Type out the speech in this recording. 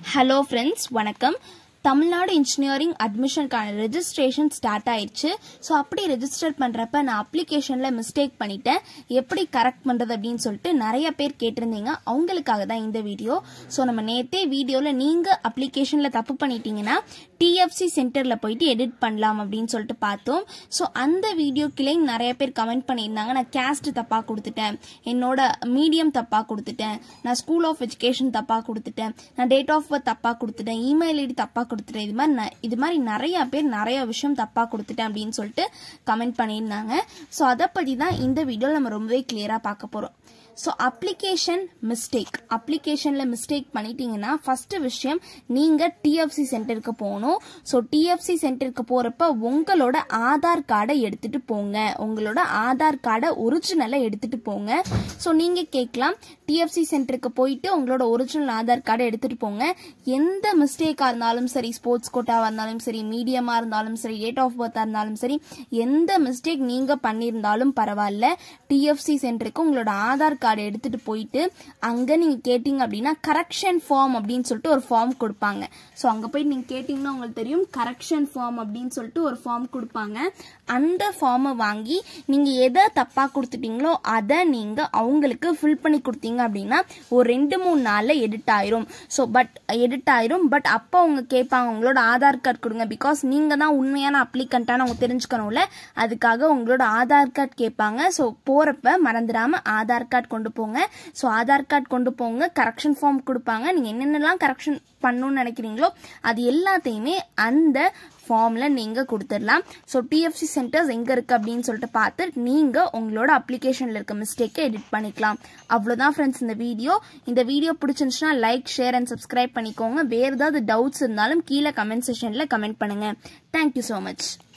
hello friends வணக்கம் Tamil Nadu engineering அட்மிஷனுக்கான registration start ஆயிடுச்சு ஸோ அப்படி ரெஜிஸ்டர் பண்ணுறப்ப நான் அப்ளிகேஷனில் மிஸ்டேக் பண்ணிட்டேன் எப்படி கரெக்ட் பண்ணுறது அப்படின்னு சொல்லிட்டு நிறைய பேர் கேட்டிருந்தீங்க அவங்களுக்காக தான் இந்த வீடியோ ஸோ நம்ம நேற்றே வீடியோவில் நீங்கள் அப்ளிகேஷனில் தப்பு பண்ணிட்டீங்கன்னா டிஎஃப்சி சென்டரில் போயிட்டு எடிட் பண்ணலாம் அப்படின்னு சொல்லிட்டு பார்த்தோம் ஸோ அந்த வீடியோக்கிலே நிறைய பேர் கமெண்ட் பண்ணியிருந்தாங்க நான் கேஸ்ட் தப்பாக கொடுத்துட்டேன் என்னோட மீடியம் தப்பாக கொடுத்துட்டேன் நான் ஸ்கூல் ஆஃப் எஜுகேஷன் தப்பாக கொடுத்துட்டேன் நான் டேட் ஆஃப் பர்த் தப்பாக கொடுத்துட்டேன் இமெயில் ஐடி தப்பாக கொடுத்துட்டேன் இது மாதிரி ந- இது மாதிரி நிறைய பேர் நிறைய விஷயம் தப்பாக கொடுத்துட்டேன் அப்படின்னு சொல்லிட்டு கமெண்ட் பண்ணியிருந்தாங்க ஸோ அதை பற்றி தான் இந்த வீடியோவில் நம்ம ரொம்பவே கிளியராக பார்க்க போகிறோம் ஸோ அப்ளிகேஷன் மிஸ்டேக் அப்ளிகேஷனில் மிஸ்டேக் பண்ணிட்டீங்கன்னா ஃபர்ஸ்ட் விஷயம் நீங்கள் டிஎஃப்சி சென்டருக்கு போகணும் ஸோ டிஎஃப்சி சென்டருக்கு போகிறப்ப உங்களோட ஆதார் கார்டை எடுத்துகிட்டு போங்க உங்களோட ஆதார் கார்டை ஒரிஜினலை எடுத்துகிட்டு போங்க ஸோ நீங்கள் கேட்கலாம் டிஎஃப்சி சென்டருக்கு போயிட்டு உங்களோட ஒரிஜினல் ஆதார் கார்டை எடுத்துகிட்டு போங்க எந்த மிஸ்டேக்காக இருந்தாலும் சரி ஸ்போர்ட்ஸ் கோட்டாவாக இருந்தாலும் சரி மீடியமாக இருந்தாலும் சரி டேட் ஆஃப் பர்த்தாக இருந்தாலும் சரி எந்த மிஸ்டேக் நீங்கள் பண்ணியிருந்தாலும் பரவாயில்ல டிஎஃப்சி சென்டருக்கு உங்களோட ஆதார் கார்டு எடுத்துகிட்டு போயிட்டு அங்கே நீங்கள் கேட்டிங்க அப்படின்னா கரெக்ஷன் ஃபார்ம் அப்படின்னு சொல்லிட்டு ஒரு ஃபார்ம் கொடுப்பாங்க ஸோ அங்கே போய் நீங்கள் கேட்டிங்கன்னா உங்களுக்கு தெரியும் கரெக்ஷன் ஃபார்ம் அப்படின்னு சொல்லிட்டு ஒரு ஃபார்ம் கொடுப்பாங்க அந்த ஃபார்மை வாங்கி நீங்கள் எதை தப்பாக கொடுத்துட்டீங்களோ அதை நீங்கள் அவங்களுக்கு ஃபில் பண்ணி கொடுத்தீங்க அப்படின்னா ஒரு ரெண்டு மூணு நாளில் எடிட் ஆயிரும் ஸோ பட் எடிட் ஆயிரும் பட் அப்போ அவங்க கேட்பாங்க உங்களோட ஆதார் கார்டு கொடுங்க பிகாஸ் நீங்கள் தான் உண்மையான அப்ளிகண்ட்டான அவங்க தெரிஞ்சுக்கணும்ல அதுக்காக உங்களோட ஆதார் கார்டு கேட்பாங்க ஸோ போகிறப்ப மறந்துடாமல் ஆதார் கார்டு கொண்டு போங்க ஸோ ஆதார் கார்டு கொண்டு போங்க கரெக்ஷன் ஃபார்ம் கொடுப்பாங்க நீங்கள் என்னென்னலாம் கரெக்ஷன் பண்ணணும்னு நினைக்கிறீங்களோ அது எல்லாத்தையுமே அந்த ஃபார்மில் நீங்கள் கொடுத்துடலாம் ஸோ டிஎஃப்சி சென்டர்ஸ் எங்கே இருக்குது அப்படின்னு சொல்லிட்டு பார்த்து நீங்கள் உங்களோட அப்ளிகேஷனில் இருக்க மிஸ்டேக்கை எடிட் பண்ணிக்கலாம் அவ்வளோதான் ஃப்ரெண்ட்ஸ் இந்த வீடியோ இந்த வீடியோ பிடிச்சிருந்துச்சுன்னா லைக் ஷேர் அண்ட் சப்ஸ்கிரைப் பண்ணிக்கோங்க வேறு ஏதாவது டவுட்ஸ் இருந்தாலும் கீழே கமெண்ட் செஷனில் கமெண்ட் பண்ணுங்கள் தேங்க்யூ ஸோ மச்